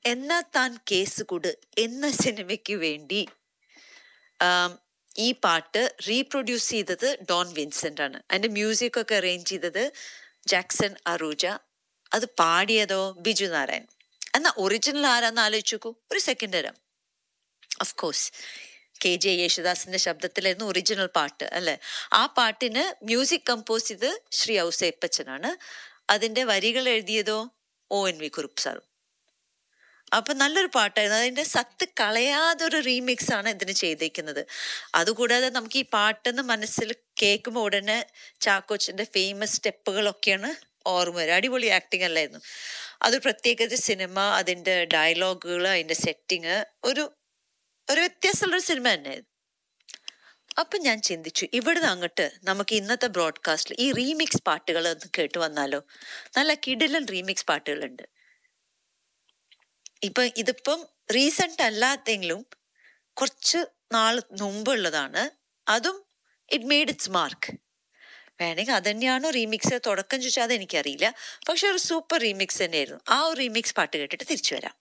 എന്നാ താൻ കേസ് കൊട് എന്ന സിനിമയ്ക്ക് വേണ്ടി ആം, ഈ പാട്ട് റീപ്രൊഡ്യൂസ് ചെയ്തത് ഡോൺ വിൻസെന്റ് ആണ് അതിന്റെ മ്യൂസിക് ഒക്കെ അറേഞ്ച് ചെയ്തത് ജാക്സൺ അറൂജ അത് പാടിയതോ ബിജു നാരായൺ എന്നാ ഒറിജിനൽ ആരാന്ന് ആലോചിച്ച് നോക്കൂ ഒരു സെക്കൻഡ് തരാം ഓഫ് കോഴ്സ് കെ ജെ യേശുദാസിന്റെ ശബ്ദത്തിലായിരുന്നു ഒറിജിനൽ പാട്ട് അല്ലെ ആ പാട്ടിന് മ്യൂസിക് കമ്പോസ് ചെയ്ത് ശ്രീ ഔസേപ്പച്ചനാണ് അതിന്റെ വരികൾ എഴുതിയതോ ഒ എൻ വി കുറുപ്പ് സാറും അപ്പൊ നല്ലൊരു പാട്ടായിരുന്നു അതിന്റെ സത്ത് കളയാതെ ഒരു റീമിക്സ് ആണ് ഇതിന് ചെയ്തേക്കുന്നത് അതുകൂടാതെ നമുക്ക് ഈ പാട്ടെന്ന് മനസ്സിൽ കേൾക്കുമ്പോൾ ഉടനെ ചാക്കോച്ചന്റെ ഫേമസ് സ്റ്റെപ്പുകളൊക്കെയാണ് ഓർമ്മ വരും അടിപൊളി ആക്ടിങ് അല്ലായിരുന്നു അത് പ്രത്യേകിച്ച് സിനിമ അതിന്റെ ഡയലോഗുകൾ അതിന്റെ സെറ്റിങ് ഒരു ഒരു വ്യത്യാസമുള്ളൊരു സിനിമ തന്നെയായിരുന്നു അപ്പൊ ഞാൻ ചിന്തിച്ചു ഇവിടുന്ന് അങ്ങോട്ട് നമുക്ക് ഇന്നത്തെ ബ്രോഡ്കാസ്റ്റിൽ ഈ റീമിക്സ് പാട്ടുകൾ ഒന്ന് കേട്ട് വന്നാലോ നല്ല കിടിലൻ റീമിക്സ് പാട്ടുകളുണ്ട് ഇപ്പൊ ഇതിപ്പം റീസെന്റ് അല്ലാത്തെങ്കിലും കുറച്ച് നാൾ മുമ്പുള്ളതാണ് അതും ഇറ്റ് മെയ്ഡ് ഇറ്റ്സ് മാർക്ക് വേണമെങ്കിൽ അത് തന്നെയാണോ റീമിക്സ് തുടക്കം ചോദിച്ചാൽ അത് എനിക്കറിയില്ല പക്ഷെ ഒരു സൂപ്പർ റീമിക്സ് തന്നെയായിരുന്നു ആ ഒരു റീമിക്സ് പാട്ട് കേട്ടിട്ട് തിരിച്ചു വരാം